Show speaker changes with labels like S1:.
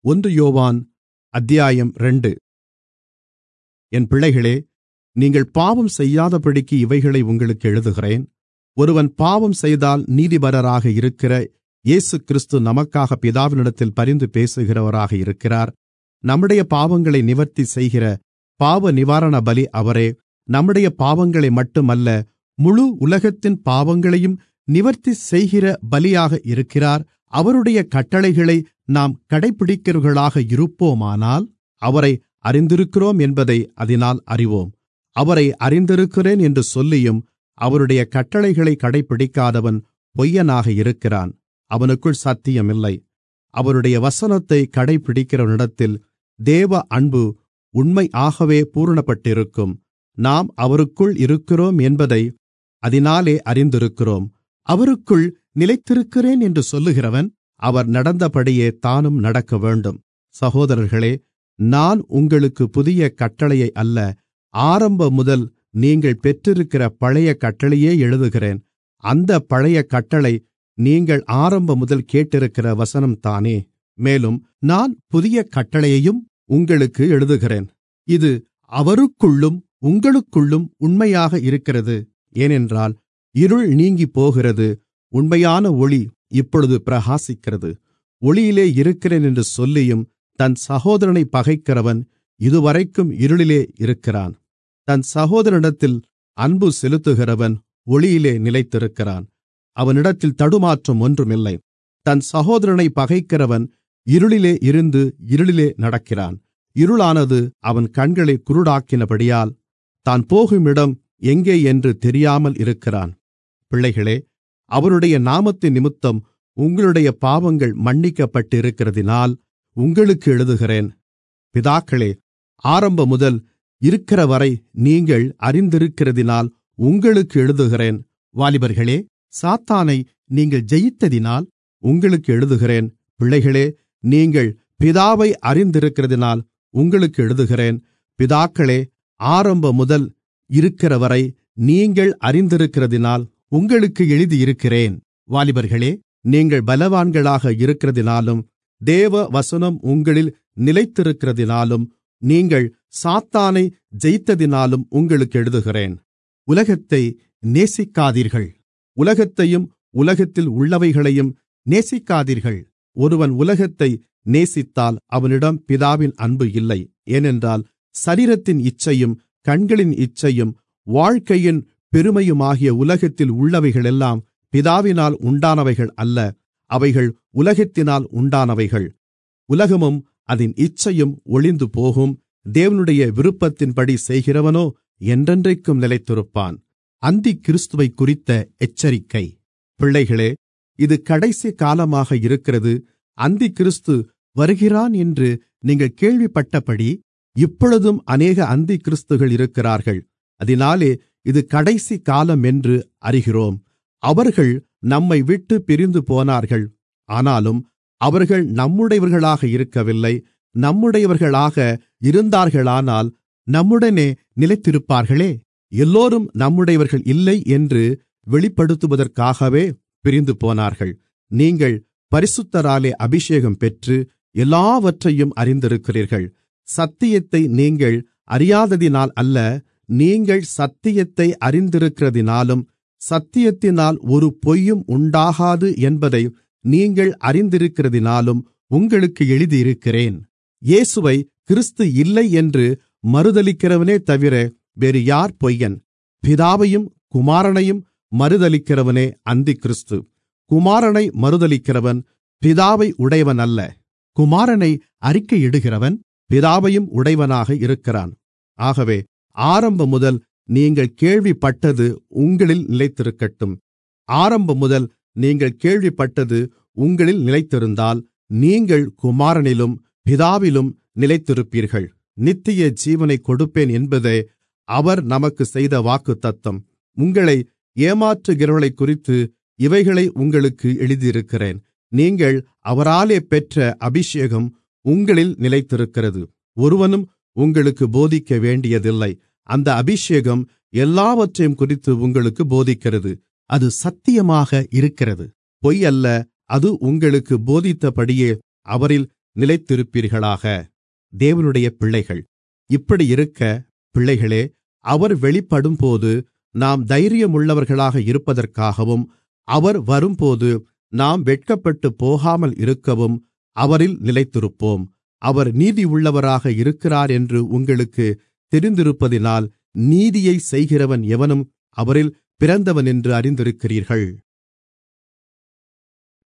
S1: ஒன்று யோவான் அத்தியாயம் இரண்டு என் பிள்ளைகளே நீங்கள் பாவம் செய்யாதபடிக்கு இவைகளை உங்களுக்கு எழுதுகிறேன் ஒருவன் பாவம் செய்தால் நீதிபரராக இருக்கிற இயேசுகிறிஸ்து நமக்காக பிதாவினிடத்தில் பரிந்து பேசுகிறவராக இருக்கிறார் நம்முடைய பாவங்களை நிவர்த்தி செய்கிற பாவ நிவாரண பலி அவரே நம்முடைய பாவங்களை மட்டுமல்ல முழு உலகத்தின் பாவங்களையும் நிவர்த்தி செய்கிற பலியாக இருக்கிறார் அவருடைய கட்டளைகளை நாம் கடைப்பிடிக்கிறவர்களாக இருப்போமானால் அவரை அறிந்திருக்கிறோம் என்பதை அதினால் அறிவோம் அவரை அறிந்திருக்கிறேன் என்று சொல்லியும் அவருடைய கட்டளைகளை கடைப்பிடிக்காதவன் பொய்யனாக இருக்கிறான் அவனுக்குள் சத்தியம் இல்லை அவருடைய வசனத்தை கடைப்பிடிக்கிறவனிடத்தில் தேவ அன்பு உண்மையாகவே பூரணப்பட்டிருக்கும் நாம் அவருக்குள் இருக்கிறோம் என்பதை அதினாலே அறிந்திருக்கிறோம் அவருக்குள் நிலைத்திருக்கிறேன் என்று சொல்லுகிறவன் அவர் நடந்தபடியே தானும் நடக்கவேண்டும் சகோதரர்களே நான் உங்களுக்கு புதிய கட்டளையை அல்ல ஆரம்பமுதல் நீங்கள் பெற்றிருக்கிற பழைய கட்டளையே எழுதுகிறேன் அந்தப் பழைய கட்டளை நீங்கள் ஆரம்பமுதல் கேட்டிருக்கிற வசனம்தானே மேலும் நான் புதிய கட்டளையையும் உங்களுக்கு எழுதுகிறேன் இது அவருக்குள்ளும் உங்களுக்குள்ளும் உண்மையாக இருக்கிறது ஏனென்றால் இருள் நீங்கிப்போகிறது உண்மையான ஒளி இப்பொழுது பிரகாசிக்கிறது ஒளியிலே இருக்கிறேன் என்று சொல்லியும் தன் சகோதரனை பகைக்கிறவன் இதுவரைக்கும் இருளிலே இருக்கிறான் தன் சகோதரனிடத்தில் அன்பு செலுத்துகிறவன் ஒளியிலே நிலைத்திருக்கிறான் அவனிடத்தில் தடுமாற்றம் ஒன்றுமில்லை தன் சகோதரனை பகைக்கிறவன் இருளிலே இருந்து இருளிலே நடக்கிறான் இருளானது அவன் கண்களை குருடாக்கினபடியால் தான் போகும் இடம் எங்கே என்று தெரியாமல் இருக்கிறான் பிள்ளைகளே அவருடைய நாமத்தின் நிமித்தம் உங்களுடைய பாவங்கள் மன்னிக்கப்பட்டிருக்கிறதினால் உங்களுக்கு எழுதுகிறேன் பிதாக்களே ஆரம்பமுதல் இருக்கிறவரை நீங்கள் அறிந்திருக்கிறதினால் உங்களுக்கு எழுதுகிறேன் வாலிபர்களே சாத்தானை நீங்கள் ஜெயித்ததினால் உங்களுக்கு எழுதுகிறேன் பிள்ளைகளே நீங்கள் பிதாவை அறிந்திருக்கிறதினால் உங்களுக்கு எழுதுகிறேன் பிதாக்களே ஆரம்பமுதல் இருக்கிறவரை நீங்கள் அறிந்திருக்கிறதினால் உங்களுக்கு எழுதியிருக்கிறேன் வாலிபர்களே நீங்கள் பலவான்களாக இருக்கிறதினாலும் தேவ வசனம் உங்களில் நிலைத்திருக்கிறதினாலும் நீங்கள் சாத்தானை ஜெயித்ததினாலும் உங்களுக்கு எழுதுகிறேன் உலகத்தை நேசிக்காதீர்கள் உலகத்தையும் உலகத்தில் உள்ளவைகளையும் நேசிக்காதீர்கள் ஒருவன் உலகத்தை நேசித்தால் அவனிடம் பிதாவின் அன்பு இல்லை ஏனென்றால் சரீரத்தின் இச்சையும் கண்களின் இச்சையும் வாழ்க்கையின் பெருமையுமாகிய உலகத்தில் உள்ளவைகளெல்லாம் பிதாவினால் உண்டானவைகள் அல்ல அவைகள் உலகத்தினால் உண்டானவைகள் உலகமும் அதன் இச்சையும் ஒளிந்து போகும் தேவனுடைய விருப்பத்தின்படி செய்கிறவனோ என்றென்றைக்கும் நிலைத்திருப்பான் அந்தி கிறிஸ்துவை குறித்த எச்சரிக்கை பிள்ளைகளே இது கடைசி காலமாக இருக்கிறது அந்தி கிறிஸ்து வருகிறான் என்று நீங்கள் கேள்விப்பட்டபடி இப்பொழுதும் அநேக அந்தி கிறிஸ்துகள் இருக்கிறார்கள் அதனாலே இது கடைசி காலம் என்று அறிகிறோம் அவர்கள் நம்மை விட்டு பிரிந்து போனார்கள் ஆனாலும் அவர்கள் நம்முடையவர்களாக இருக்கவில்லை நம்முடையவர்களாக இருந்தார்களானால் நம்முடனே நிலைத்திருப்பார்களே எல்லோரும் நம்முடையவர்கள் இல்லை என்று வெளிப்படுத்துவதற்காகவே பிரிந்து போனார்கள் நீங்கள் பரிசுத்தராலே அபிஷேகம் பெற்று எல்லாவற்றையும் அறிந்திருக்கிறீர்கள் சத்தியத்தை நீங்கள் அறியாததினால் அல்ல நீங்கள் சத்தியத்தை அறிந்திருக்கிறதினாலும் சத்தியத்தினால் ஒரு பொய்யும் உண்டாகாது என்பதை நீங்கள் அறிந்திருக்கிறதினாலும் உங்களுக்கு எழுதியிருக்கிறேன் இயேசுவை கிறிஸ்து இல்லை என்று மறுதலிக்கிறவனே தவிர வேறு யார் பொய்யன் பிதாவையும் குமாரனையும் மறுதலிக்கிறவனே அந்தி கிறிஸ்து குமாரனை மறுதலிக்கிறவன் பிதாவை உடையவன் அல்ல குமாரனை அறிக்கையிடுகிறவன் பிதாவையும் உடையவனாக இருக்கிறான் ஆகவே ஆரம்பம் முதல் நீங்கள் கேள்விப்பட்டது உங்களில் நிலைத்திருக்கட்டும் ஆரம்பம் முதல் நீங்கள் கேள்விப்பட்டது உங்களில் நிலைத்திருந்தால் நீங்கள் குமாரனிலும் பிதாவிலும் நிலைத்திருப்பீர்கள் நித்திய ஜீவனை கொடுப்பேன் என்பதே அவர் நமக்கு செய்த வாக்குத்தத்தம் உங்களை ஏமாற்றுகிறவர்களைக் குறித்து இவைகளை உங்களுக்கு எழுதியிருக்கிறேன் நீங்கள் அவராலே பெற்ற அபிஷேகம் உங்களில் நிலைத்திருக்கிறது ஒருவனும் உங்களுக்கு போதிக்க வேண்டியதில்லை அந்த அபிஷேகம் எல்லாவற்றையும் குறித்து உங்களுக்கு போதிக்கிறது அது சத்தியமாக இருக்கிறது பொய் அல்ல அது உங்களுக்கு போதித்தபடியே அவரில் நிலைத்திருப்பீர்களாக தேவனுடைய பிள்ளைகள் இப்படியிருக்க பிள்ளைகளே அவர் வெளிப்படும்போது நாம் தைரியமுள்ளவர்களாக இருப்பதற்காகவும் அவர் வரும்போது நாம் வெட்கப்பட்டுப் போகாமல் இருக்கவும் அவரில் நிலைத்திருப்போம் அவர் நீதியுள்ளவராக இருக்கிறார் என்று உங்களுக்குத் தெரிந்திருப்பதினால் நீதியைச் செய்கிறவன் எவனும் அவரில் பிறந்தவனென்று அறிந்திருக்கிறீர்கள்